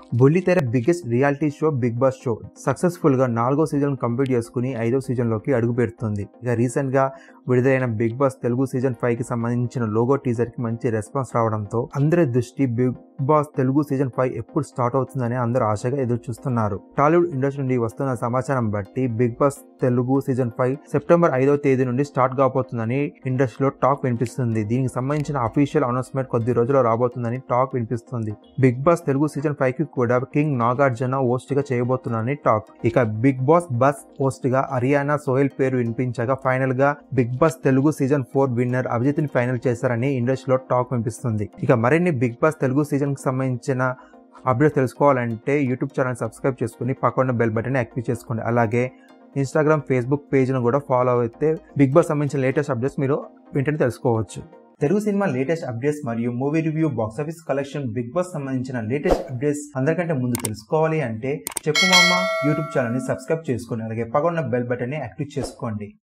బుల్లితెర biggest reality show Bigg Boss show successful గా నాలుగో సీజన్ కంప్లీట్ చేసుకుని ఐదో సీజన్ లోకి అడుగు పెడుతుంది ఇక రీసెంట్ గా విడుదలైన Bigg Boss Telugu season five కి సంబంధించిన లోగో టీజర్ కి మంచి రెస్పాన్స్ రావడంతో అందరి దృష్టి Bigg Boss Telugu season five ఎప్పుడు స్టార్ట్ అవుతుందని అందరూ ఆశగా ఎదురు చూస్తున్నారు టాలీవుడ్ ఇండస్ట్రీ నుండి వస్తున్న సమాచారం బట్టి Bigg Boss Telugu season five September ఐదో తేదీ నుండి స్టార్ట్ కాబోతుందని ఇండస్ట్రీలో టాక్ వినిపిస్తుంది దీనికి సంబంధించిన అఫీషియల్ అనౌన్స్మెంట్ కొద్ది రోజుల్లో రాబోతుందని టాక్ వినిపిస్తుంది Bigg Boss Telugu season five కి కూడా కింగ్ నాగార్జున హోస్ట్ గా చేయబోతున్నారని టాక్ ఇక బిగ్ బాస్ బస్ హోస్ట్ గా హరియానా సోహెల్ పేరు వినిపించగా ఫైనల్ గా Bigg Boss Telugu season four winner Abhijeet ని ఫైనల్ చేశారని ఇండస్ట్రీలో టాక్ వినిపిస్తుంది ఇక మరిన్ని బిగ్ బాస్ తెలుగు సీజన్ కి సంబంధించిన అప్డేట్ తెలుసుకోవాలంటే యూట్యూబ్ ఛానల్ సబ్స్క్రైబ్ చేసుకుని పక్కన బెల్ బటన్ యాక్టివ్ చేసుకోండి అలాగే ఇన్స్టాగ్రామ్ ఫేస్బుక్ పేజ్ను కూడా ఫాలో అయితే బిగ్ బాస్ సంబంధించిన లేటెస్ట్ అప్డేట్స్ మీరు వెంటనే తెలుసుకోవచ్చు తెలుగు సినిమా లేటెస్ట్ అప్డేట్స్ మరియు movie review box office collection Bigg Boss సంబంధించిన లేటెస్ట్ అప్డేట్స్ అందరికంటే ముందు తెలుసుకోవాలి అంటే చెప్పు మామ యూట్యూబ్ ఛానల్ని సబ్స్క్రైబ్ చేసుకోండి అలాగే పక్కన బెల్ బటన్ని యాక్టివ్ చేసుకోండి